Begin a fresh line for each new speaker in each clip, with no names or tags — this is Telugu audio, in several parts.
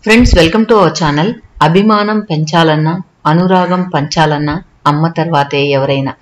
friends welcome to our channel అభిమానం పెంచాలన్నా అనురాగం పంచాలన్నా అమ్మ తర్వాతే ఎవరైనా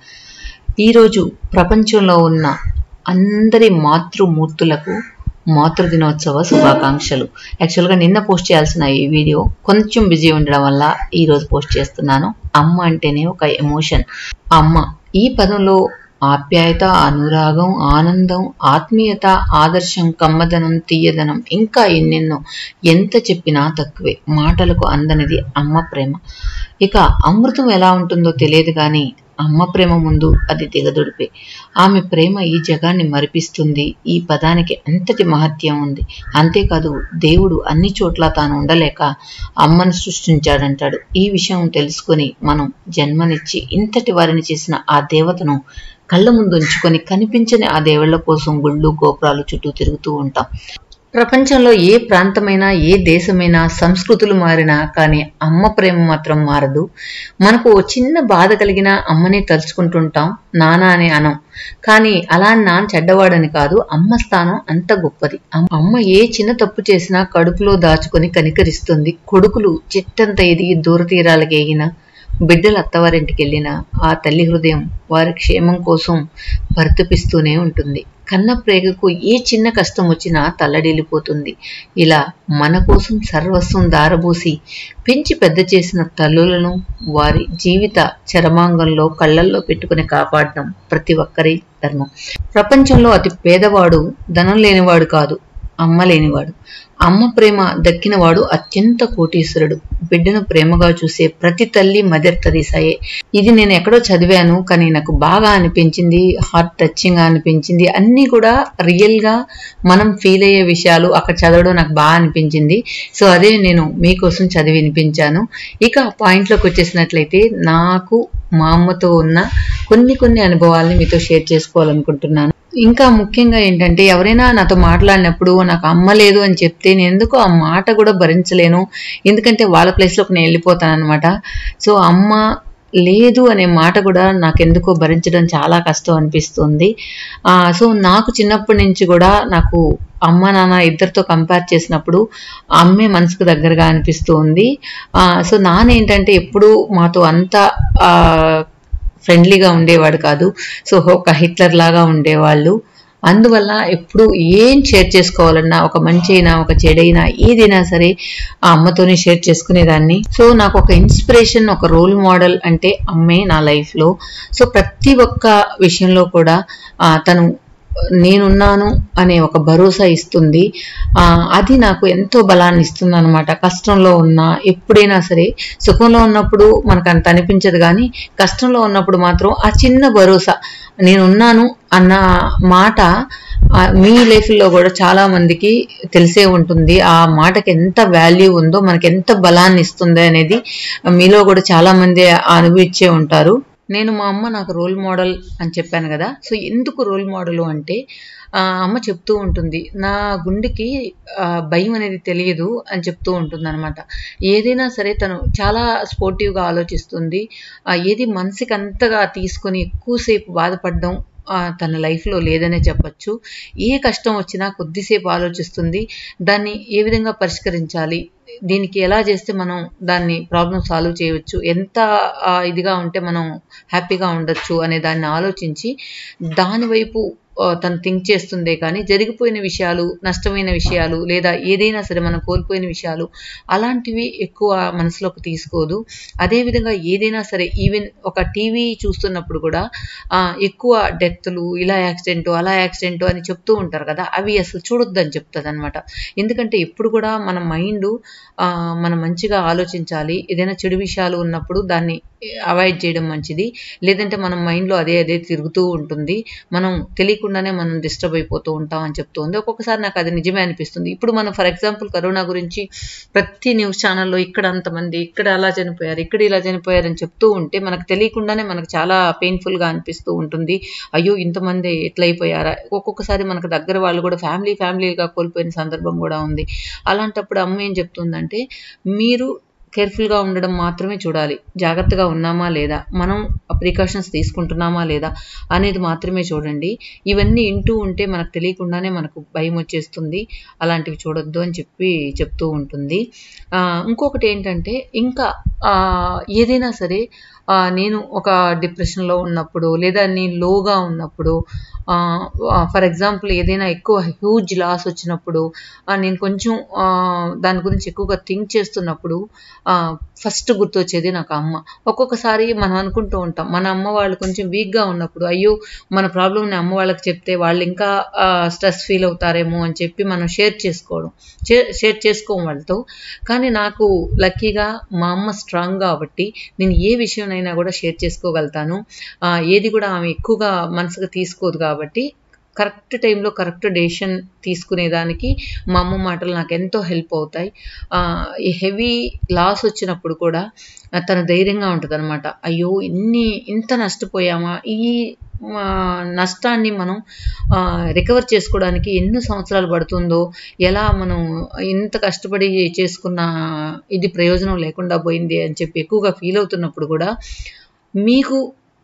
ఈరోజు ప్రపంచంలో ఉన్న అందరి మాతృమూర్తులకు మాతృ దినోత్సవ శుభాకాంక్షలు యాక్చువల్గా నిన్న పోస్ట్ చేయాల్సిన ఈ వీడియో కొంచెం బిజీ ఉండడం వల్ల ఈ రోజు పోస్ట్ చేస్తున్నాను అమ్మ అంటేనే ఒక ఎమోషన్ అమ్మ ఈ పదంలో ఆప్యాయత అనురాగం ఆనందం ఆత్మీయత ఆదర్శం కమ్మదనం తీయదనం ఇంకా ఎన్నెన్నో ఎంత చెప్పినా తక్కువే మాటలకు అందనిది అమ్మ ప్రేమ ఇక అమృతం ఎలా ఉంటుందో తెలియదు కానీ అమ్మ ప్రేమ ముందు అది దిగదుడిపే ఆమె ప్రేమ ఈ జగాన్ని మరిపిస్తుంది ఈ పదానికి అంతటి మహత్యం ఉంది అంతేకాదు దేవుడు అన్ని చోట్ల తాను ఉండలేక అమ్మను సృష్టించాడంటాడు ఈ విషయం తెలుసుకొని మనం జన్మనిచ్చి ఇంతటి వారిని చేసిన ఆ దేవతను కళ్ళ ముందు ఉంచుకొని కనిపించని ఆ దేవుళ్ళ కోసం గుళ్ళు గోపురాలు చుట్టూ తిరుగుతూ ఉంటాం ప్రపంచంలో ఏ ప్రాంతమైనా ఏ దేశమైనా సంస్కృతులు మారినా కానీ అమ్మ ప్రేమ మాత్రం మారదు మనకు ఓ చిన్న బాధ కలిగిన అమ్మని తలుచుకుంటుంటాం నాన్న అని అనం కానీ అలా నాన్న చెడ్డవాడని కాదు అమ్మ స్థానం అంత గొప్పది అమ్మ ఏ చిన్న తప్పు చేసినా కడుపులో దాచుకొని కనికరిస్తుంది కొడుకులు చెట్టంత ఎదిగి దూర తీరాలకు ఎగిన బిడ్డలు అత్తవారింటికి వెళ్ళిన ఆ తల్లి హృదయం వారి క్షేమం కోసం పరితపిస్తూనే ఉంటుంది కన్న ప్రేగకు ఏ చిన్న కష్టం వచ్చినా తల్లడిల్లిపోతుంది ఇలా మన కోసం సర్వస్వం దారబోసి పెంచి పెద్ద చేసిన తల్లులను వారి జీవిత చరమాంగంలో కళ్ళల్లో పెట్టుకుని కాపాడడం ప్రతి ఒక్కరి ధర్మం ప్రపంచంలో అతి పేదవాడు ధనం లేనివాడు కాదు అమ్మ లేనివాడు అమ్మ ప్రేమ దక్కినవాడు అత్యంత కోటీశ్వరుడు బిడ్డను ప్రేమగా చూసే ప్రతి తల్లి మదర్ తెరీసాయే ఇది నేను ఎక్కడో చదివాను కానీ నాకు బాగా అనిపించింది హార్ట్ టచింగ్ గా అనిపించింది అన్నీ కూడా రియల్ గా మనం ఫీల్ అయ్యే విషయాలు అక్కడ చదవడం నాకు బాగా అనిపించింది సో అదే నేను మీకోసం చదివి వినిపించాను ఇక పాయింట్లోకి వచ్చేసినట్లయితే నాకు మా అమ్మతో ఉన్న కొన్ని కొన్ని అనుభవాల్ని మీతో షేర్ చేసుకోవాలనుకుంటున్నాను ఇంకా ముఖ్యంగా ఏంటంటే ఎవరైనా నాతో మాట్లాడినప్పుడు నాకు అమ్మ లేదు అని చెప్తే నేను ఎందుకో ఆ మాట కూడా భరించలేను ఎందుకంటే వాళ్ళ ప్లేస్లోకి నేను వెళ్ళిపోతాను అనమాట సో అమ్మ లేదు అనే మాట కూడా నాకెందుకో భరించడం చాలా కష్టం అనిపిస్తుంది సో నాకు చిన్నప్పటి నుంచి కూడా నాకు అమ్మ నాన్న ఇద్దరితో కంపేర్ చేసినప్పుడు అమ్మే మనసుకు దగ్గరగా అనిపిస్తుంది సో నాన్న ఏంటంటే ఎప్పుడు మాతో అంత ఫ్రెండ్లీగా ఉండేవాడు కాదు సో ఒక హిట్లర్ లాగా ఉండేవాళ్ళు అందువల్ల ఎప్పుడు ఏం షేర్ చేసుకోవాలన్నా ఒక మంచి అయినా ఒక చెడైనా ఏదైనా సరే ఆ అమ్మతోనే షేర్ చేసుకునేదాన్ని సో నాకు ఒక ఇన్స్పిరేషన్ ఒక రోల్ మోడల్ అంటే అమ్మే నా లైఫ్లో సో ప్రతి ఒక్క విషయంలో కూడా తను నేనున్నాను అనే ఒక భరోసా ఇస్తుంది అది నాకు ఎంతో బలాన్ని ఇస్తుంది అనమాట కష్టంలో ఉన్నా ఎప్పుడైనా సరే సుఖంలో ఉన్నప్పుడు మనకు అంత అనిపించదు కానీ కష్టంలో ఉన్నప్పుడు మాత్రం ఆ చిన్న భరోసా నేనున్నాను అన్న మాట మీ లైఫ్లో కూడా చాలా మందికి తెలిసే ఉంటుంది ఆ మాటకి ఎంత వాల్యూ ఉందో మనకి ఎంత బలాన్ని ఇస్తుంది అనేది మీలో కూడా చాలా మంది అనుభవించే ఉంటారు నేను మా అమ్మ నాకు రోల్ మోడల్ అని చెప్పాను కదా సో ఎందుకు రోల్ మోడల్ అంటే అమ్మ చెప్తూ ఉంటుంది నా గుండెకి భయం అనేది తెలియదు అని చెప్తూ ఉంటుంది అనమాట ఏదైనా సరే తను చాలా స్పోర్టివ్గా ఆలోచిస్తుంది ఏది మనసుకి అంతగా తీసుకొని ఎక్కువసేపు బాధపడడం తన లైఫ్లో లేదనే చెప్పచ్చు ఏ కష్టం వచ్చినా కొద్దిసేపు ఆలోచిస్తుంది దాన్ని ఏ విధంగా పరిష్కరించాలి దీనికి ఎలా చేస్తే మనం దాన్ని ప్రాబ్లం సాల్వ్ చేయవచ్చు ఎంత ఇదిగా ఉంటే మనం హ్యాపీగా ఉండొచ్చు అనే దాన్ని ఆలోచించి దాని వైపు తను థింక్ చేస్తుందే కానీ జరిగిపోయిన విషయాలు నష్టమైన విషయాలు లేదా ఏదైనా సరే మనం కోల్పోయిన విషయాలు అలాంటివి ఎక్కువ మనసులోకి తీసుకోదు అదేవిధంగా ఏదైనా సరే ఈవెన్ ఒక టీవీ చూస్తున్నప్పుడు కూడా ఎక్కువ డెత్లు ఇలా యాక్సిడెంట్ అలా యాక్సిడెంట్ అని చెప్తూ ఉంటారు కదా అవి అసలు చూడొద్దని చెప్తుంది అనమాట ఎందుకంటే ఎప్పుడు కూడా మన మైండ్ మనం మంచిగా ఆలోచించాలి ఏదైనా చెడు విషయాలు ఉన్నప్పుడు దాన్ని అవాయిడ్ చేయడం మంచిది లేదంటే మనం మైండ్లో అదే అదే తిరుగుతూ ఉంటుంది మనం తెలియకుండానే మనం డిస్టర్బ్ అయిపోతూ ఉంటాం అని చెప్తుంది ఒక్కొక్కసారి నాకు అది నిజమే అనిపిస్తుంది ఇప్పుడు మనం ఫర్ ఎగ్జాంపుల్ కరోనా గురించి ప్రతి న్యూస్ ఛానల్లో ఇక్కడ అంతమంది ఇక్కడ అలా చనిపోయారు ఇక్కడ ఇలా చనిపోయారు అని చెప్తూ ఉంటే మనకు తెలియకుండానే మనకు చాలా పెయిన్ఫుల్గా అనిపిస్తూ ఉంటుంది అయ్యో ఇంతమంది ఎట్లయిపోయారా ఒక్కొక్కసారి మనకు దగ్గర వాళ్ళు కూడా ఫ్యామిలీ ఫ్యామిలీగా కోల్పోయిన సందర్భం కూడా ఉంది అలాంటప్పుడు అమ్మ ఏం చెప్తుందంటే మీరు కేర్ఫుల్గా ఉండడం మాత్రమే చూడాలి జాగ్రత్తగా ఉన్నామా లేదా మనం ప్రికాషన్స్ తీసుకుంటున్నామా లేదా అనేది మాత్రమే చూడండి ఇవన్నీ వింటూ ఉంటే మనకు తెలియకుండానే మనకు భయం వచ్చేస్తుంది అలాంటివి చూడొద్దు అని చెప్పి చెప్తూ ఉంటుంది ఆ, ఇంకొకటి ఏంటంటే ఇంకా ఆ, ఏదైనా సరే ఆ, నేను ఒక డిప్రెషన్లో ఉన్నప్పుడు లేదా నేను లోగా ఉన్నప్పుడు ఫర్ ఎగ్జాంపుల్ ఏదైనా ఎక్కువ హ్యూజ్ లాస్ వచ్చినప్పుడు ఆ, నేను కొంచెం ఆ, దాని గురించి ఎక్కువగా థింక్ చేస్తున్నప్పుడు ఫస్ట్ గుర్తొచ్చేది నాకు అమ్మ ఒక్కొక్కసారి మనం అనుకుంటూ ఉంటాం మన అమ్మ వాళ్ళు కొంచెం వీక్గా ఉన్నప్పుడు అయ్యో మన ప్రాబ్లమ్ని అమ్మ వాళ్ళకి చెప్తే వాళ్ళు ఇంకా స్ట్రెస్ ఫీల్ అవుతారేమో అని చెప్పి మనం షేర్ చేసుకోవడం షేర్ చేసుకోం వాళ్ళతో కానీ నాకు లక్కీగా మా అమ్మ స్ట్రాంగ్ కాబట్టి నేను ఏ విషయంనైనా కూడా షేర్ చేసుకోగలుగుతాను ఆ, ఏది కూడా ఆమె ఎక్కువగా మనసుకు తీసుకోదు కాబట్టి కరెక్ట్ టైంలో కరెక్ట్ డెసిషన్ తీసుకునేదానికి మా అమ్మ మాటలు నాకు ఎంతో హెల్ప్ అవుతాయి ఆ, ఈ హెవీ లాస్ వచ్చినప్పుడు కూడా ఆ, తను ధైర్యంగా ఉంటుంది అనమాట అయ్యో ఇన్ని ఇంత నష్టపోయామా ఈ ఆ, నష్టాన్ని మనం రికవర్ చేసుకోవడానికి ఎన్ని సంవత్సరాలు పడుతుందో ఎలా మనం ఇంత కష్టపడి చేసుకున్న ఇది ప్రయోజనం లేకుండా పోయింది అని చెప్పి ఎక్కువగా ఫీల్ అవుతున్నప్పుడు కూడా మీకు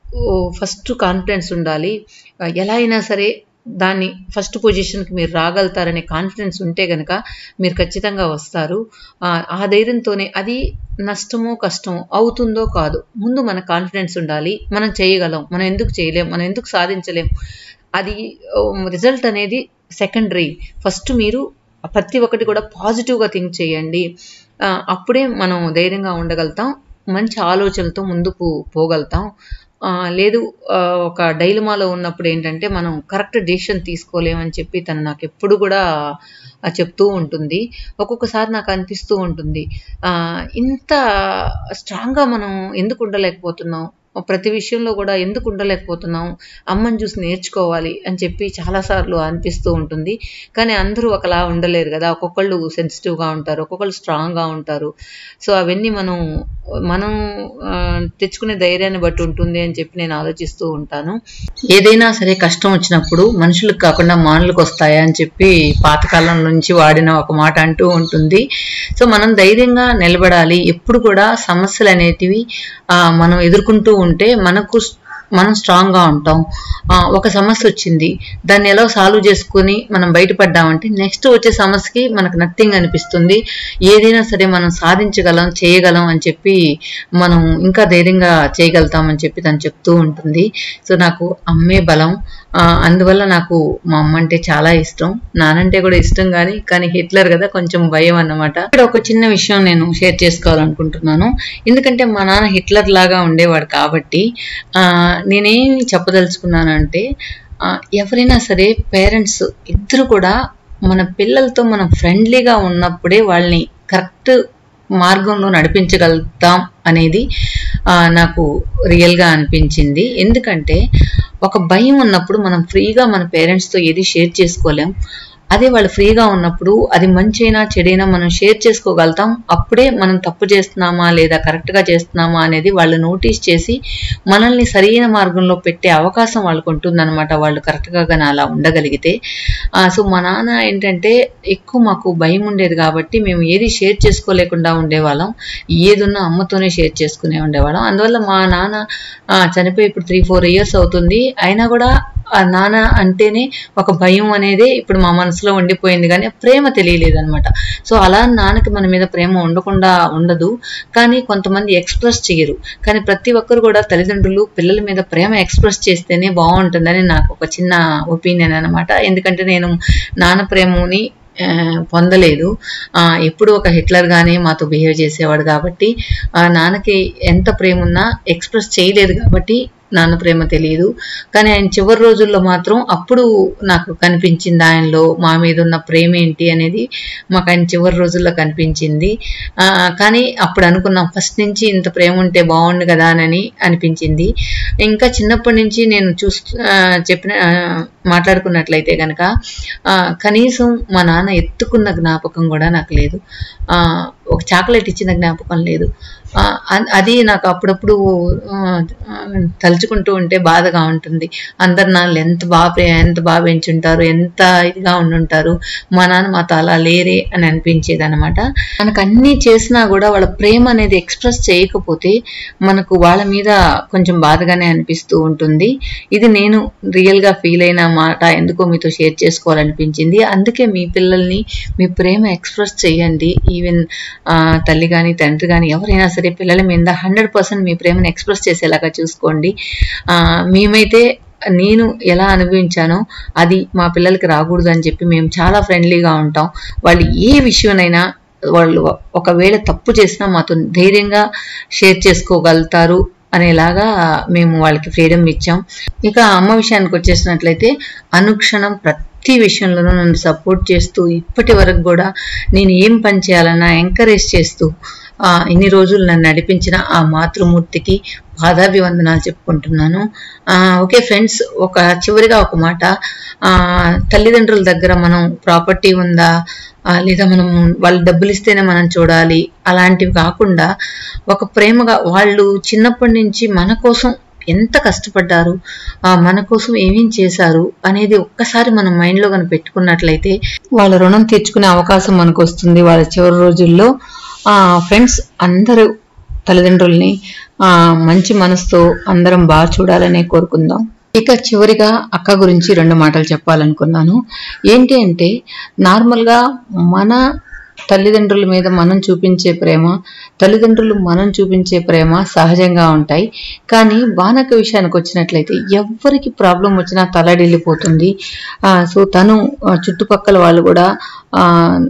ఫస్ట్ కాన్ఫిడెన్స్ ఉండాలి ఆ, ఎలా అయినా సరే దాన్ని ఫస్ట్ పొజిషన్కి మీరు రాగలుగుతారనే కాన్ఫిడెన్స్ ఉంటే కనుక మీరు ఖచ్చితంగా వస్తారు ఆ, ఆ ధైర్యంతోనే అది నష్టమో కష్టమో అవుతుందో కాదు ముందు మన కాన్ఫిడెన్స్ ఉండాలి మనం చేయగలం మనం ఎందుకు చేయలేం మనం ఎందుకు సాధించలేం అది రిజల్ట్ అనేది సెకండరీ ఫస్ట్ మీరు ప్రతి ఒక్కటి కూడా పాజిటివ్గా థింక్ చేయండి ఆ, అప్పుడే మనం ధైర్యంగా ఉండగలుగుతాం మంచి ఆలోచనలతో ముందుకు పోగలుగుతాం ఆ, లేదు ఆ, ఒక డైలమాలో ఉన్నప్పుడు ఏంటంటే మనం కరెక్ట్ డెసిషన్ తీసుకోలేమని చెప్పి తను నాకు ఎప్పుడు కూడా ఆ, చెప్తూ ఉంటుంది ఒక్కొక్కసారి నాకు అనిపిస్తూ ఉంటుంది ఆ, ఇంత స్ట్రాంగ్గా మనం ఎందుకు ఉండలేకపోతున్నాం ప్రతి విషయంలో కూడా ఎందుకు ఉండలేకపోతున్నాం అమ్మని చూసి నేర్చుకోవాలి అని చెప్పి చాలాసార్లు అనిపిస్తూ ఉంటుంది కానీ అందరూ ఒకలా ఉండలేరు కదా ఒక్కొక్కళ్ళు సెన్సిటివ్గా ఉంటారు ఒక్కొక్కళ్ళు స్ట్రాంగ్గా ఉంటారు సో అవన్నీ మనం మనం ఆ, తెచ్చుకునే ధైర్యాన్ని బట్టి ఉంటుంది అని చెప్పి నేను ఆలోచిస్తూ ఉంటాను ఏదైనా సరే కష్టం వచ్చినప్పుడు మనుషులకు కాకుండా మానులకు వస్తాయా అని చెప్పి పాతకాలం నుంచి వాడిన ఒక మాట అంటూ ఉంటుంది సో మనం ధైర్యంగా నిలబడాలి ఎప్పుడు కూడా సమస్యలు అనేటివి ఆ, మనం ఎదుర్కొంటూ ఉంటే మనకు మనం స్ట్రాంగ్గా ఉంటాం ఆ, ఒక సమస్య వచ్చింది దాన్ని ఎలా సాల్వ్ చేసుకుని మనం బయటపడ్డామంటే నెక్స్ట్ వచ్చే సమస్యకి మనకు నథింగ్ అనిపిస్తుంది ఏదైనా సరే మనం సాధించగలం చేయగలం అని చెప్పి మనం ఇంకా ధైర్యంగా చేయగలుగుతామని చెప్పి తను చెప్తూ ఉంటుంది సో నాకు అమ్మే బలం ఆ, అందువల్ల నాకు మా అమ్మ అంటే చాలా ఇష్టం నానంటే కూడా ఇష్టం కానీ కానీ హిట్లర్ కదా కొంచెం భయం అన్నమాట ఇక్కడ ఒక చిన్న విషయం నేను షేర్ చేసుకోవాలనుకుంటున్నాను ఎందుకంటే మా నాన్న హిట్లర్ లాగా ఉండేవాడు కాబట్టి ఆ, నేనేమి చెప్పదలుచుకున్నానంటే ఆ, ఎవరైనా సరే పేరెంట్స్ ఇద్దరు కూడా మన పిల్లలతో మనం ఫ్రెండ్లీగా ఉన్నప్పుడే వాళ్ళని కరెక్ట్ మార్గంలో నడిపించగలుగుతాం అనేది ఆ, నాకు రియల్గా అనిపించింది ఎందుకంటే ఒక భయం ఉన్నప్పుడు మనం ఫ్రీగా మన పేరెంట్స్తో ఏది షేర్ చేసుకోలేం అదే వాళ్ళు ఫ్రీగా ఉన్నప్పుడు అది మంచైనా చెడైనా మనం షేర్ చేసుకోగలుగుతాం అప్పుడే మనం తప్పు చేస్తున్నామా లేదా కరెక్ట్గా చేస్తున్నామా అనేది వాళ్ళు నోటీస్ చేసి మనల్ని సరైన మార్గంలో పెట్టే అవకాశం వాళ్ళకు ఉంటుందన్నమాట వాళ్ళు కరెక్ట్గా కానీ అలా ఉండగలిగితే ఆ, సో మా నాన్న ఏంటంటే ఎక్కువ మాకు భయం ఉండేది కాబట్టి మేము ఏది షేర్ చేసుకోలేకుండా ఉండేవాళ్ళం ఏదున్నా అమ్మతోనే షేర్ చేసుకునే ఉండేవాళ్ళం అందువల్ల మా నాన్న ఆ, చనిపోయి ఇప్పుడు త్రీ ఫోర్ ఇయర్స్ అవుతుంది అయినా కూడా ఆ నాన్న అంటేనే ఒక భయం అనేది ఇప్పుడు మా మనసులో ఉండిపోయింది కానీ ప్రేమ తెలియలేదు అనమాట సో అలా నాన్నకి మన మీద ప్రేమ ఉండకుండా ఉండదు కానీ కొంతమంది ఎక్స్ప్రెస్ చేయరు కానీ ప్రతి ఒక్కరు కూడా తల్లిదండ్రులు పిల్లల మీద ప్రేమ ఎక్స్ప్రెస్ చేస్తేనే బాగుంటుందని నాకు ఒక చిన్న ఒపీనియన్ అనమాట ఎందుకంటే నేను నాన్న ప్రేమని ఆ, పొందలేదు ఆ, ఎప్పుడు ఒక హిట్లర్ గానే మాతో బిహేవ్ చేసేవాడు కాబట్టి ఆ నాన్నకి ఎంత ప్రేమ ఉన్నా ఎక్స్ప్రెస్ చేయలేదు కాబట్టి నాన్న ప్రేమ తెలియదు కానీ ఆయన చివరి రోజుల్లో మాత్రం అప్పుడు నాకు కనిపించింది ఆయనలో మా మీద ఉన్న ప్రేమ ఏంటి అనేది మాకు ఆయన చివరి రోజుల్లో కనిపించింది ఆ, కానీ అప్పుడు అనుకున్నాం ఫస్ట్ నుంచి ఇంత ప్రేమ ఉంటే బాగుండు కదా అని అనిపించింది ఇంకా చిన్నప్పటి నుంచి నేను చూస్ ఆ, చెప్పిన ఆ, మాట్లాడుకున్నట్లయితే కనుక ఆ, కనీసం మా నాన్న ఎత్తుకున్న జ్ఞాపకం కూడా నాకు లేదు ఆ, ఒక చాక్లెట్ ఇచ్చిన జ్ఞాపకం లేదు ఆ, అ- అది నాకు అప్పుడప్పుడు ఆ, ఆ, తలుచుకుంటూ ఉంటే బాధగా ఉంటుంది అందరు నాన్న ఎంత బాగా ప్రే- ఎంత బాగా పెంచుంటారు ఎంత ఇదిగా ఉండుంటారు మా నాన్న మాతో అలా లేరే అని అనిపించేది అనమాట మనకు అన్నీ చేసినా కూడా వాళ్ళ ప్రేమ అనేది ఎక్స్ప్రెస్ చేయకపోతే మనకు వాళ్ళ మీద కొంచెం బాధగానే అనిపిస్తూ ఉంటుంది ఇది నేను రియల్ గా ఫీల్ అయిన మాట ఎందుకో మీతో షేర్ చేసుకోవాలనిపించింది అందుకే మీ పిల్లల్ని మీ ప్రేమ ఎక్స్ప్రెస్ చేయండి ఈవెన్ తల్లి కానీ తండ్రి కానీ ఎవరైనా సరే పిల్లల మీద హండ్రెడ్ పర్సెంట్ మీ ప్రేమను ఎక్స్ప్రెస్ చేసేలాగా చూసుకోండి ఆ, మేమైతే నేను ఎలా అనుభవించానో అది మా పిల్లలకి రాకూడదు అని చెప్పి మేము చాలా ఫ్రెండ్లీగా ఉంటాం వాళ్ళు ఏ విషయంనైనా వాళ్ళు ఒకవేళ తప్పు చేసినా మాతో ధైర్యంగా షేర్ చేసుకోగలుగుతారు అనేలాగా మేము వాళ్ళకి ఫ్రీడమ్ ఇచ్చాం ఇక అమ్మ విషయానికి వచ్చేసినట్లయితే అనుక్షణం ప్రతి విషయంలోనూ నన్ను సపోర్ట్ చేస్తూ ఇప్పటి వరకు కూడా నేను ఏం పని చేయాలన్నా ఎంకరేజ్ చేస్తూ ఆ, ఇన్ని రోజులు నన్ను నడిపించిన ఆ మాతృమూర్తికి పాదాభివందనాలు చెప్పుకుంటున్నాను ఆ, ఓకే ఫ్రెండ్స్ ఒక చివరిగా ఒక మాట ఆ, తల్లిదండ్రుల దగ్గర మనం ప్రాపర్టీ ఉందా ఆ, లేదా మనం వాళ్ళు డబ్బులు ఇస్తేనే మనం చూడాలి అలాంటివి కాకుండా ఒక ప్రేమగా వాళ్ళు చిన్నప్పటి నుంచి మన కోసం ఎంత కష్టపడ్డారు ఆ, మన కోసం ఏమేం చేశారు అనేది ఒక్కసారి మనం మైండ్లో కనుక పెట్టుకున్నట్లయితే వాళ్ళ రుణం తీర్చుకునే అవకాశం మనకు వస్తుంది వాళ్ళ చివరి రోజుల్లో ఫ్రెండ్స్ అందరూ తల్లిదండ్రుల్ని ఆ, మంచి మనసుతో అందరం బాగా చూడాలనే కోరుకుందాం ఇక చివరిగా అక్క గురించి రెండు మాటలు చెప్పాలనుకున్నాను ఏంటి అంటే నార్మల్గా మన తల్లిదండ్రుల మీద మనం చూపించే ప్రేమ తల్లిదండ్రులు మనం చూపించే ప్రేమ సహజంగా ఉంటాయి కానీ బానక విషయానికి వచ్చినట్లయితే ఎవరికి ప్రాబ్లం వచ్చినా తలడిల్లిపోతుంది ఆ, సో తను ఆ, చుట్టుపక్కల వాళ్ళు కూడా ఆ,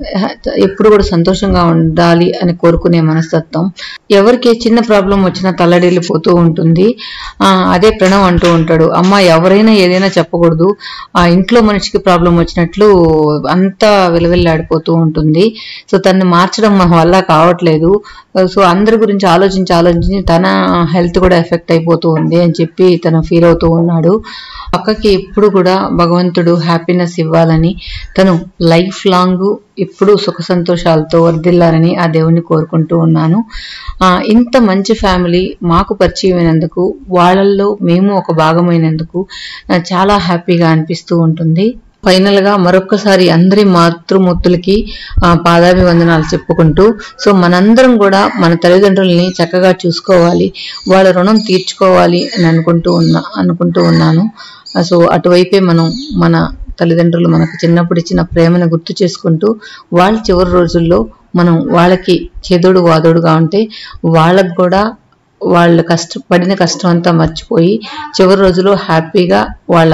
ఎప్పుడు కూడా సంతోషంగా ఉండాలి అని కోరుకునే మనస్తత్వం ఎవరికి ఏ చిన్న ప్రాబ్లం వచ్చినా తల్లడిల్లిపోతూ ఉంటుంది ఆ, అదే ప్రణవ్ అంటూ ఉంటాడు అమ్మ ఎవరైనా ఏదైనా చెప్పకూడదు ఆ ఇంట్లో మనిషికి ప్రాబ్లం వచ్చినట్లు అంతా విలవిల్లాడిపోతూ ఉంటుంది సో తన్ని మార్చడం మన వల్ల కావట్లేదు సో అందరి గురించి ఆలోచించి ఆలోచించి తన హెల్త్ కూడా ఎఫెక్ట్ అయిపోతూ ఉంది అని చెప్పి తను ఫీల్ అవుతూ ఉన్నాడు పక్కకి ఎప్పుడు కూడా భగవంతుడు హ్యాపీనెస్ ఇవ్వాలని తను లైఫ్ లాంగ్ ఎప్పుడూ సుఖ సంతోషాలతో వర్ధిల్లాలని ఆ దేవుణ్ణి కోరుకుంటూ ఉన్నాను ఆ, ఇంత మంచి ఫ్యామిలీ మాకు పరిచయం అయినందుకు వాళ్ళల్లో మేము ఒక భాగమైనందుకు ఆ, చాలా హ్యాపీగా అనిపిస్తూ ఉంటుంది ఫైనల్ గా మరొక్కసారి అందరి మాతృమూర్తులకి ఆ, పాదాభివందనాలు చెప్పుకుంటూ సో మనందరం కూడా మన తల్లిదండ్రుల్ని చక్కగా చూసుకోవాలి వాళ్ళ రుణం తీర్చుకోవాలి అని అనుకుంటూ ఉన్నా అనుకుంటూ ఉన్నాను ఆ, సో అటువైపే మనం మన తల్లిదండ్రులు మనకు చిన్నప్పుడు ఇచ్చిన ప్రేమను గుర్తు చేసుకుంటూ వాళ్ళ చివరి రోజుల్లో మనం వాళ్ళకి చేదోడు వాదోడుగా ఉంటే వాళ్ళకు కూడా వాళ్ళ కష్టపడిన కష్టం అంతా మర్చిపోయి చివరి రోజులో హ్యాపీగా వాళ్ళ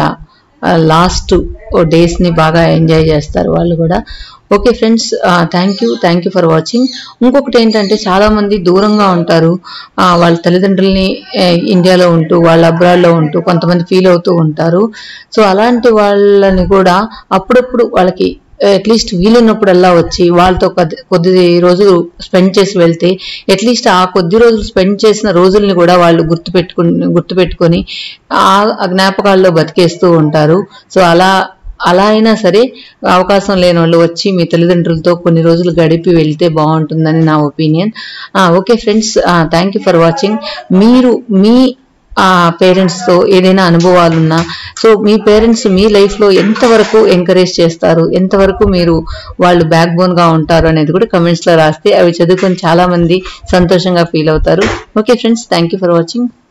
లాస్ట్ డేస్ ని బాగా ఎంజాయ్ చేస్తారు వాళ్ళు కూడా okay friends thank you thank you for watching ఇంకొకటి ఏంటంటే చాలా మంది దూరంగా ఉంటారు ఆ, వాళ్ళ తల్లిదండ్రుల్ని ఆ, ఇండియాలో ఉంటూ వాళ్ళ అబ్రాడ్లో ఉంటూ కొంతమంది ఫీల్ అవుతూ ఉంటారు సో అలాంటి వాళ్ళని కూడా అప్పుడప్పుడు వాళ్ళకి అట్లీస్ట్ వీలున్నప్పుడల్లా వచ్చి వాళ్ళతో కొద్ది కొద్ది రోజులు స్పెండ్ చేసి వెళ్తే అట్లీస్ట్ ఆ కొద్ది రోజులు స్పెండ్ చేసిన రోజుల్ని కూడా వాళ్ళు గుర్తుపెట్టుకుని గుర్తుపెట్టుకొని ఆ ఆ జ్ఞాపకాల్లో బతికేస్తూ ఉంటారు సో అలా అలా అయినా సరే అవకాశం లేని వాళ్ళు వచ్చి మీ తల్లిదండ్రులతో కొన్ని రోజులు గడిపి వెళ్తే బాగుంటుందని నా opinion okay friends thank you for watching మీరు మీ ఆ పేరెంట్స్ తో ఏదైనా అనుభవాలు ఉన్నా సో మీ పేరెంట్స్ మీ లైఫ్ లో ఎంతవరకు ఎంకరేజ్ చేస్తారు ఎంతవరకు మీరు వాళ్ళు బ్యాక్ బోన్ గా ఉంటారు అనేది కూడా కమెంట్స్ లో రాస్తే అవి చదువుకొని చాలా మంది సంతోషంగా ఫీల్ అవుతారు okay friends thank you for watching